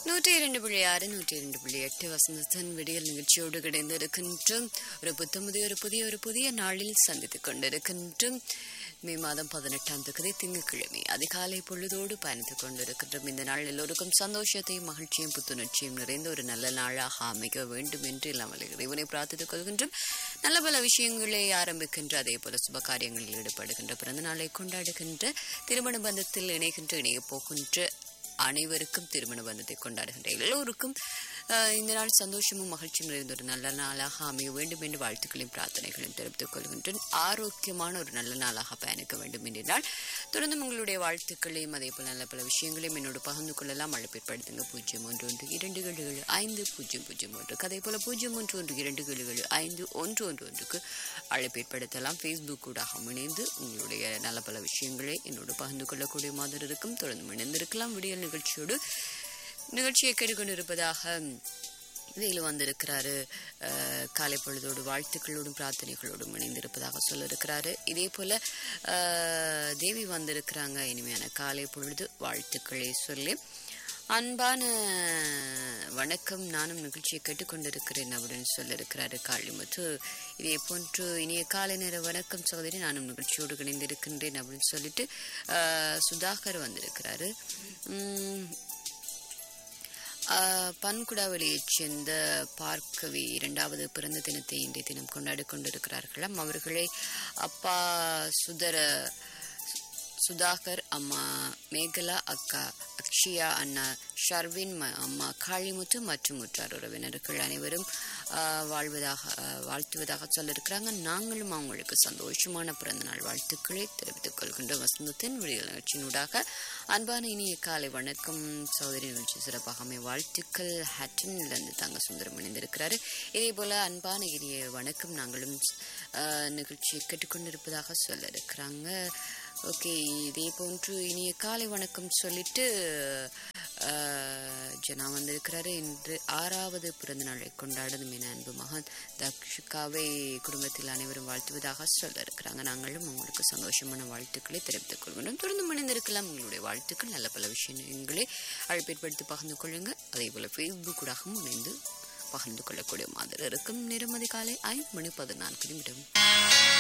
நூற்றி இரண்டு புள்ளி ஆறு நூற்றி இரண்டு புள்ளி எட்டு வசந்தத்தின் விடியல் நிகழ்ச்சியோடு கிடைந்து இருக்கின்றோம் ஒரு புத்தமுதி ஒரு புதிய ஒரு புதிய நாளில் சந்தித்துக் கொண்டிருக்கின்றோம் மே மாதம் பதினெட்டாம் தேதி திங்கட்கிழமை அதிகாலை பொழுதோடு பயணித்துக் கொண்டிருக்கின்றோம் இந்த நாள் எல்லோருக்கும் சந்தோஷத்தையும் மகிழ்ச்சியும் புத்துணர்ச்சியும் நிறைந்த ஒரு நல்ல நாளாக அமைக்க வேண்டும் என்று இல்லாமல் இறைவனை பிரார்த்தித்துக் கொள்கின்றோம் நல்ல பல விஷயங்களை ஆரம்பிக்கின்ற அதே போல சுப காரியங்களில் ஈடுபடுகின்ற பிறந்த நாளை கொண்டாடுகின்ற திருமண பந்தத்தில் இணைகின்ற இணைய போகின்ற அனைவருக்கும் திருமண பந்தத்தை கொண்டாடுகின்ற எல்லோருக்கும் ஆஹ், இந்த நாள் சந்தோஷமும் மகிழ்ச்சியும் நிறைந்த ஒரு நல்ல நாளாக அமைய வேண்டும் என்று வாழ்த்துக்களையும் பிரார்த்தனைகளையும் தெரிவித்துக் கொள்கின்றேன் ஆரோக்கியமான ஒரு நல்ல நாளாக பயணிக்க வேண்டும் என்ற நாள் தொடர்ந்து உங்களுடைய வாழ்த்துக்களையும் அதே போல நல்ல பல விஷயங்களையும் என்னோடு பகிர்ந்து கொள்ளலாம் அழைப்பிற்படுத்துங்க பூஜ்ஜியம் ஒன்று ஒன்று இரண்டு ஏழு ஏழு ஐந்து பூஜ்ஜியம் பூஜ்ஜியம் ஒன்று அதே போல பூஜ்ஜியம் ஒன்று ஒன்று இரண்டு ஏழு ஏழு ஐந்து ஒன்று ஒன்று ஒன்றுக்கு அழைப்பேற்படுத்தலாம் ஃபேஸ்புக் கூடாக இணைந்து உங்களுடைய நல்ல பல விஷயங்களை என்னோடு பகிர்ந்து கொள்ளக்கூடிய மாதிரி இருக்கும் தொடர்ந்து இணைந்திருக்கலாம் விடியல் நிகழ்ச்சியோடு நிகழ்ச்சியை கேட்டுக்கொண்டிருப்பதாக வேலு வந்திருக்கிறாரு அஹ், காலை பொழுதோடு வாழ்த்துக்களோடும் பிரார்த்தனைகளோடும் இணைந்திருப்பதாக சொல்லியிருக்கிறாரு இதே போல அஹ், தேவி வந்திருக்கிறாங்க இனிமையான காலை பொழுது வாழ்த்துக்களை சொல்லி அன்பான வணக்கம் நானும் நிகழ்ச்சியை கேட்டுக்கொண்டிருக்கிறேன் அப்படின்னு சொல்லியிருக்கிறாரு காளிமுத்து இதே போன்று இனிய காலை நேர வணக்கம் சகோதரி நானும் நிகழ்ச்சியோடு இணைந்திருக்கின்றேன் அப்படின்னு சொல்லிட்டு அஹ், சுதாகர் வந்திருக்கிறாரு உம், ஆஹ், பன்குடாவளியைச் சேர்ந்த பார்க்கவி இரண்டாவது பிறந்த தினத்தை இன்றைய தினம் கொண்டாடி கொண்டிருக்கிறார்களாம் அவர்களை அப்பா சுதர சுதாகர் அம்மா மேகலா அக்கா அக்ஷயா அண்ணா ஷர்வின் ம- அம்மா காளிமுத்து மற்றும் உற்றார் உறவினர்கள் அனைவரும் ஆஹ், வாழ்வதாக ஆஹ், வாழ்த்துவதாக சொல்லியிருக்கிறாங்க நாங்களும் அவங்களுக்கு சந்தோஷமான பிறந்தநாள் வாழ்த்துக்களை தெரிவித்துக் கொள்கின்றோம் வசந்தத்தின் விடியல் நிகழ்ச்சியினூடாக அன்பான இனிய காலை வணக்கம் சகோதரி நிகழ்ச்சி சிறப்பாக அமைய வாழ்த்துக்கள் ஹட்டன்லேருந்து தங்க சுந்தரம் இணைந்திருக்கிறாரு இதே போல அன்பான இனிய வணக்கம் நாங்களும் ஆஹ், நிகழ்ச்சியை கேட்டுக்கொண்டிருப்பதாக சொல்ல இருக்கிறாங்க ஓகே இதே போன்று இனிய காலை வணக்கம் சொல்லிட்டு ஆஹ், ஜனா வந்திருக்கிறாரு இன்று ஆறாவது பிறந்த நாளை கொண்டாடுதும் என அன்பு மகன் தக்ஷிகாவை குடும்பத்தில் அனைவரும் வாழ்த்துவதாக சொல்ல இருக்கிறாங்க நாங்களும் உங்களுக்கு சந்தோஷமான வாழ்த்துக்களை தெரிவித்துக் கொள்கிறோம் தொடர்ந்து மணிந்திருக்கலாம் உங்களுடைய வாழ்த்துக்கள் நல்ல பல விஷயங்களை அழைப்பேற்படுத்தி பகிர்ந்து கொள்ளுங்க அதே போல ஃபேஸ்புக் கூடாகவும் இணைந்து பகிர்ந்து கொள்ளக்கூடிய மாதிரி இருக்கும் நிறமதி காலை ஐந்து மணி பதினான்கு நிமிடம்